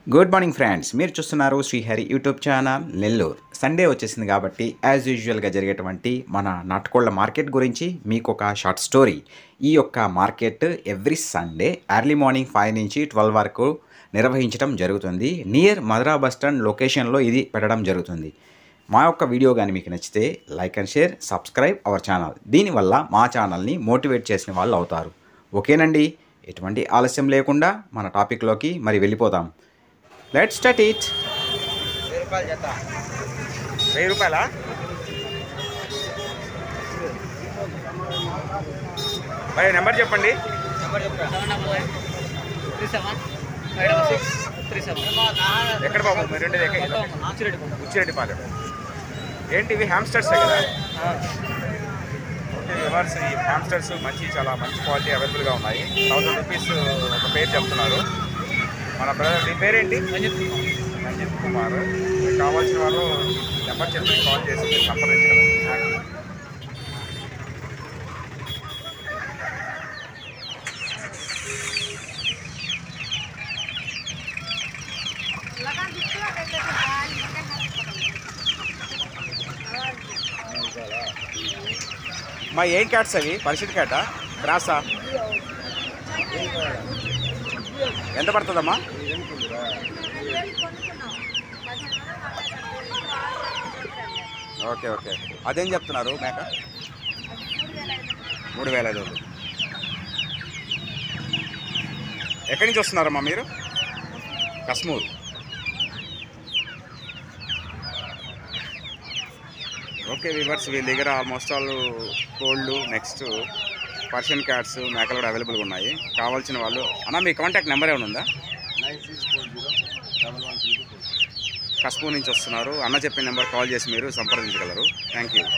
Good morning friends మీరు చూస్తున్నారు Srihari YouTube channel Nellore Sunday వచ్చేసింది కాబట్టి యాజ్ యూజువల్గా జరిగేటువంటి మన నాటుకోళ్ల మార్కెట్ గురించి మీకు ఒక షార్ట్ స్టోరీ ఈ యొక్క market every Sunday early morning five నుంచి ట్వెల్వ్ వరకు నిర్వహించడం జరుగుతుంది నియర్ మధురా బస్ స్టాండ్ లొకేషన్లో ఇది పెట్టడం జరుగుతుంది మా యొక్క వీడియో కానీ మీకు నచ్చితే like and share subscribe our channel దీనివల్ల మా ఛానల్ని మోటివేట్ చేసిన వాళ్ళు అవుతారు ఓకేనండి ఎటువంటి ఆలస్యం లేకుండా మన టాపిక్లోకి మరి వెళ్ళిపోతాం లెట్ స్టార్ట్ ఇట్ వెయ్యి రూపాయలు జత వెయ్యి రూపాయలా భయ నెంబర్ చెప్పండి నెంబర్ చెప్తా seven double nine three seven five double six three seven ఎక్కడ బాబు మీరు ఉండేది ఎక్కడ నాచిరెడ్డి ఉచ్చిరెడ్డిపాలెం ఏంటి ఇవి హ్యామ్స్టర్స్ కదా ఓకే వివర్స్ ఈ హ్యామ్స్టర్స్ మంచి చాలా మంచి క్వాలిటీ అవైలబుల్గా ఉన్నాయి థౌసండ్ రూపీస్ ఒక పేరు చెప్తున్నారు మన బ్రదర్ మీ పేరేంటి రంజిత్ రంజిత్ కుమార్ మీకు కావాల్సిన వాళ్ళు నెంబర్ చెప్పి కాల్ చేసి మీరు సంప్రదించగలరు థ్యాంక్ యూ మా ఏం క్యాట్స్ అవి పరిస్థితి క్యాటా గ్రాసా ఎంత పడుతుందమ్మా ఓకే ఓకే అదేం చెప్తున్నారు మేక మూడు వేల ఐదు వందలు ఎక్కడి నుంచి వస్తున్నారమ్మా మీరు కశ్మూర్ ఓకే వివర్స్ వీళ్ళ దగ్గర almost all cold next Persian cats మేకలు కూడా అవైలబుల్గా ఉన్నాయి కావాల్సిన వాళ్ళు అన్న మీ కాంటాక్ట్ నెంబర్ ఏమైనా ఉందా nine six four zero double one three two కస్పూర్ నుంచి వస్తున్నారు అన్న చెప్పిన నెంబర్ కాల్ చేసి మీరు సంప్రదించగలరు థ్యాంక్ యూ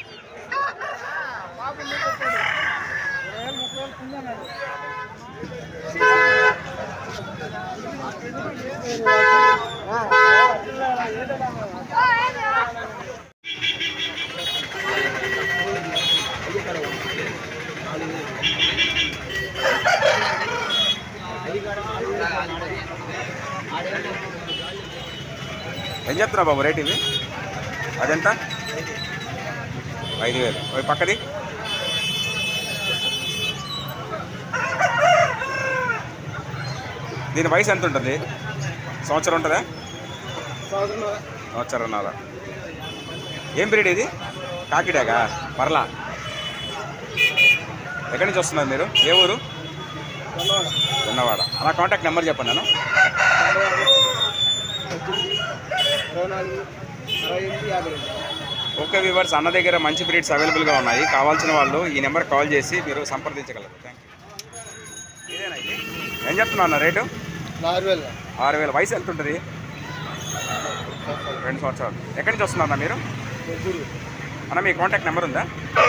ఏం చెప్తున్నావు బాబు రేట్ ఇది అదెంత ఐదు వేలు ఓ పక్కది దీని వయసు ఎంత ఉంటుంది సంవత్సరం ఉంటుందా సంవత్సరంన్నర ఏం పీరియడ్ ఇది కాకిడాగా పర్లా ఎక్కడి నుంచి వస్తున్నారు మీరు ఏ ఊరు ఉన్నవాడ అలా కాంటాక్ట్ నెంబర్ చెప్పండి నేను ఇరవై నాలుగు అరవై ఎనిమిది యాభై రెండు ఓకే వ్యూవర్స్ అన్న దగ్గర మంచి బ్రీడ్స్ అవైలబుల్గా ఉన్నాయి కావాల్సిన వాళ్ళు ఈ నెంబర్ కాల్ చేసి మీరు సంప్రదించగలరు థ్యాంక్ యూ ఇదేనా ఇది ఏం చెప్తున్నా అన్న రేటు నాలుగు వేలు ఆరు వేల వయసు ఎంత ఉంటుంది రెండు సంవత్సరాలు ఎక్కడి నుంచి వస్తున్నా మీరు అన్న మీ కాంటాక్ట్ నెంబర్ ఉందా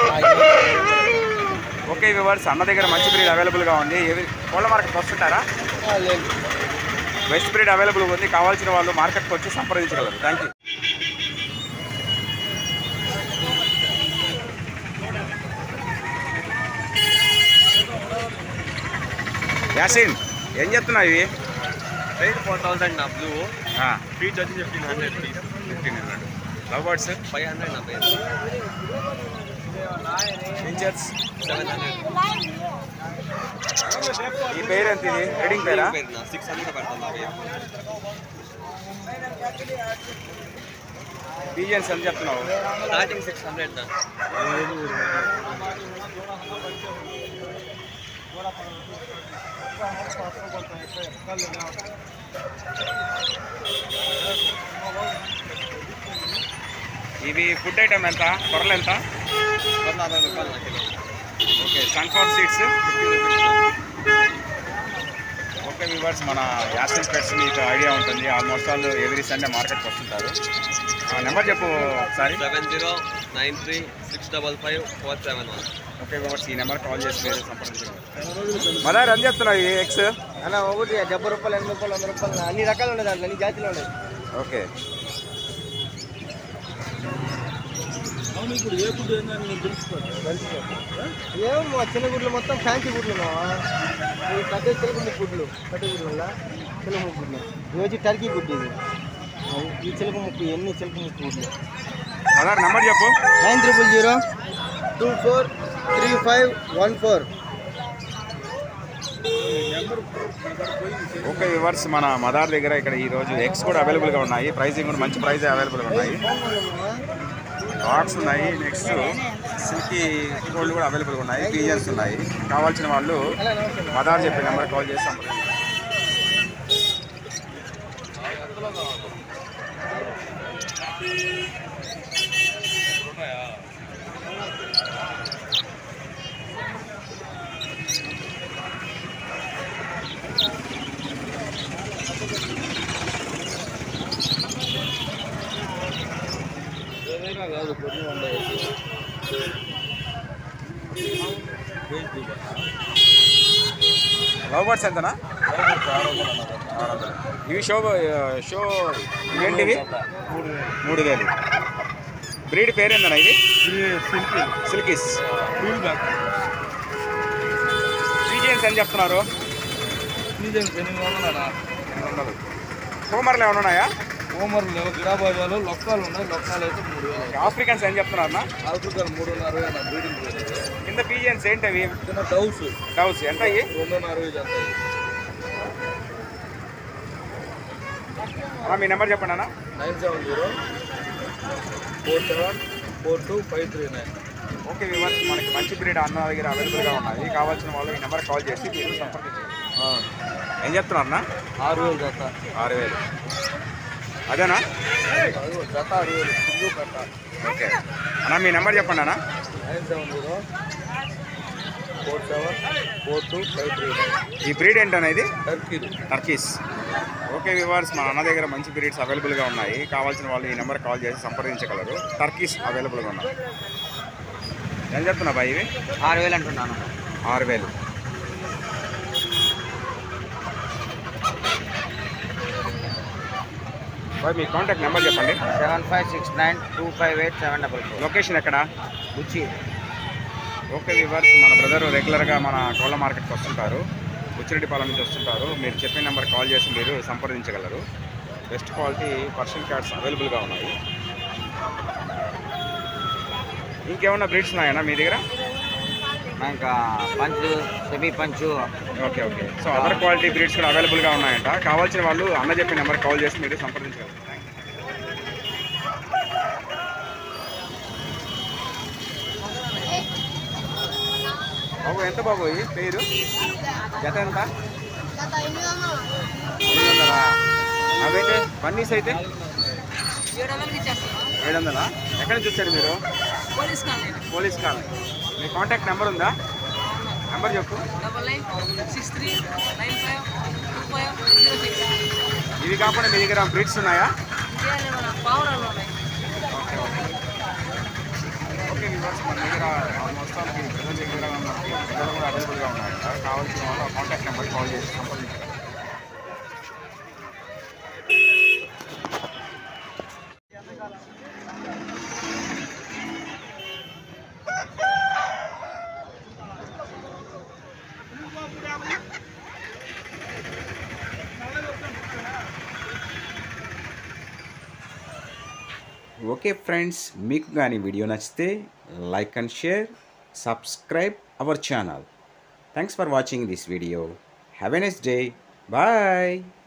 ఓకే వ్యూవర్స్ అన్న దగ్గర మంచి బ్రీడ్ అవైలబుల్గా ఉంది ఏవి కోళ్ళ మార్కెట్ వస్తుంటారా లేదు వెస్ట్ బ్రీడ్ అవైలబుల్గా ఉంది కావాల్సిన వాళ్ళు మార్కెట్కి వచ్చి సంప్రదించగలరు థ్యాంక్ యూ యాసిన్ ఏం చెప్తున్నావు ఇవి రేట్ ఫోర్ థౌసండ్ నా బ్లూ ఆ, ఫీజ్ వచ్చి ఫిఫ్టీన్ హండ్రెడ్ ఫీజ్ fifteen hundred lovebirds five hundred నా పేరు ఫీచర్స్ సెవెన్ హండ్రెడ్ ఈ పేరు ఎంత ఇది రీడింగ్ పేరా పేరు నా సిక్స్ హండ్రెడ్ పడుతుంది నా పేరు బీజియన్స్ ఎంత చెప్తున్నావు స్టార్టింగ్ సిక్స్ హండ్రెడ్ నా ఇవి ఫుడ్ ఐటమ్ ఎంత కొరలు ఎంత వంద అరవై రూపాయలు నా kilo okay sunflower seeds okay viewers మన యాసిన్ పెట్స్ మీకు ఐడియా ఉంటుంది ఆల్మోస్ట్ ఆల్ ఎవ్రీ సండే మార్కెట్కి వస్తుంటారు నెంబర్ చెప్పు ఒకసారి seven zero nine three six double five four seven one okay viewers ఈ నెంబర్ కాల్ చేసి మీరు సంప్రదించగలరు మదర్ ఎంత చెప్తున్నావు ఈ ఎక్స్ అన్న ఒకటి డెబ్బై రూపాయలు ఎనభై రూపాయలు వంద రూపాయలు అన్ని రకాలు ఉన్నాయి దాంట్లో అన్ని జాతీలు ఉన్నాయి ఓకే ఏం మా చిన్న గుడ్లు మొత్తం ఫ్యాన్సీ గుడ్లు మా ఈ పెద్ద చిన్న గుడ్లు గుడ్లు పెద్ద గుడ్లు చిన్న గుడ్లు ఇది వచ్చి టర్కీ గుడ్డు ఇది ఈ చిలక ముక్కు ఎన్ని చిలక ముక్కు గుడ్లు ఆధార్ నెంబర్ చెప్పు nine triple zero two four three five one four okay viewers మన మదార్ దగ్గర ఇక్కడ ఈ రోజు ఎగ్స్ కూడా అవైలబుల్గా ఉన్నాయి ప్రైసింగ్ కూడా మంచి ప్రైస్ అవైలబుల్గా ఉన్నాయి డాగ్స్ ఉన్నాయి నెక్స్ట్ సిల్కీ గోల్డ్ కూడా అవైలబుల్గా ఉన్నాయి పీజన్స్ ఉన్నాయి కావాల్సిన వాళ్ళు మదార్ చెప్పే నెంబర్ కాల్ చేసి సంప్రదించండి. లవ్ బర్డ్స్ ఎంతనా ఆరు వందలు. ఇవి షో షో ఇవేంటివి మూడు వేలు బ్రీడ్ పేరేందన్నా ఇది సిల్కీస్ పీజియన్స్ ఎంత చెప్తున్నారు ఎనిమిది వందలు హోమర్లు ఏమైనా ఉన్నాయా హోమర్లు లేవు గిరాబాజాలు లొక్కాలు ఉన్నాయి లొక్కాలు అయితే మూడు వేలు ఆఫ్రికన్స్ ఏం చెప్తున్నారన్నా ఆఫ్రికాలు మూడున్నర వేల బ్రీడింగ్ కింద పీజియన్స్ ఏంటి అవి చిన్న డౌస్ డౌస్ ఎంత అయ్యి రెండున్నర వేలు చేస్తాయి అన్నా మీ నెంబర్ చెప్పండి అన్న nine seven zero four seven four two five three nine okay viewers మనకి మంచి బ్రీడ్ అన్న దగ్గర అవైలబుల్గా ఉన్నాయి కావాల్సిన వాళ్ళు ఈ నెంబర్ కాల్ చేసి మీరు సంప్రదించండి ఏం చెప్తున్నారు అన్న ఆరు వేలు జత ఆరు వేలు అదేనా అదిగో జత ఆరు వేలు ఫుల్ కట్ట ఓకే అన్న మీ నెంబర్ చెప్పండి అన్న nine seven zero four seven four two five three nine ఈ బ్రీడ్ ఏంటన్నా ఇది టర్కీలు టర్కీస్ ఓకే వివర్స్ మా అన్న దగ్గర మంచి బ్రీడ్స్ అవైలబుల్గా ఉన్నాయి కావాల్సిన వాళ్ళు ఈ నెంబర్ కాల్ చేసి సంప్రదించగలరు టర్కీస్ అవైలబుల్గా ఉన్నాయి ఏం చెప్తున్నా బాయ్ ఇవి ఆరు వేలు అంటున్నాను ఆరు వేలు బాయ్ మీ కాంటాక్ట్ నెంబర్ చెప్పండి seven five six nine two five eight seven double four location ఎక్కడ బుచ్చి ఓకే వివర్స్ మన బ్రదర్ రెగ్యులర్గా మన కోళ్ళ మార్కెట్కి వస్తుంటారు బుచ్చిరెడ్డిపాలెం నుంచి వస్తుంటారు మీరు చెప్పిన నెంబర్ కాల్ చేసి మీరు సంప్రదించగలరు బెస్ట్ క్వాలిటీ పర్షియన్ క్యాట్స్ అవైలబుల్గా ఉన్నాయి ఇంకేమన్నా బ్రీడ్స్ ఉన్నాయన్నా మీ దగ్గర ఇంకా పంచు సెమీ పంచు okay okay so other quality breeds కూడా అవైలబుల్గా ఉన్నాయంట కావాల్సిన వాళ్ళు అన్న చెప్పిన నెంబర్ కాల్ చేసి మీరు సంప్రదించగలరు బాబు ఎంత బాబు ఈ పేరు జత ఎంత ఐదు వందలా అవైతే బన్నీస్ అయితే ఏడు వందలా ఎక్కడి నుంచి వచ్చారు మీరు పోలీస్ కాలనీ పోలీస్ కాలనీ మీ కాంటాక్ట్ నెంబర్ ఉందా నెంబర్ చెప్పు double nine six three nine five two five zero six ఇవి కాకుండా మీ దగ్గర బ్రీడ్స్ ఉన్నాయా ఇదే మన పావురాలు ఉన్నాయి ఓకే ఓకే ఓకే వివర్స్ మన దగ్గర ఆల్మోస్ట్ ఆల్ మీ ప్రజల దగ్గర మనకి పిల్లలు కూడా అవైలబుల్గా ఉన్నాయంట కావాల్సిన వాళ్ళు ఆ కాంటాక్ట్ నెంబర్ కాల్ చేసి సంప్రదించగలరు ఓకే ఫ్రెండ్స్ మీకు కానీ వీడియో నచ్చితే like and share subscribe our channel thanks for watching this video have a nice day bye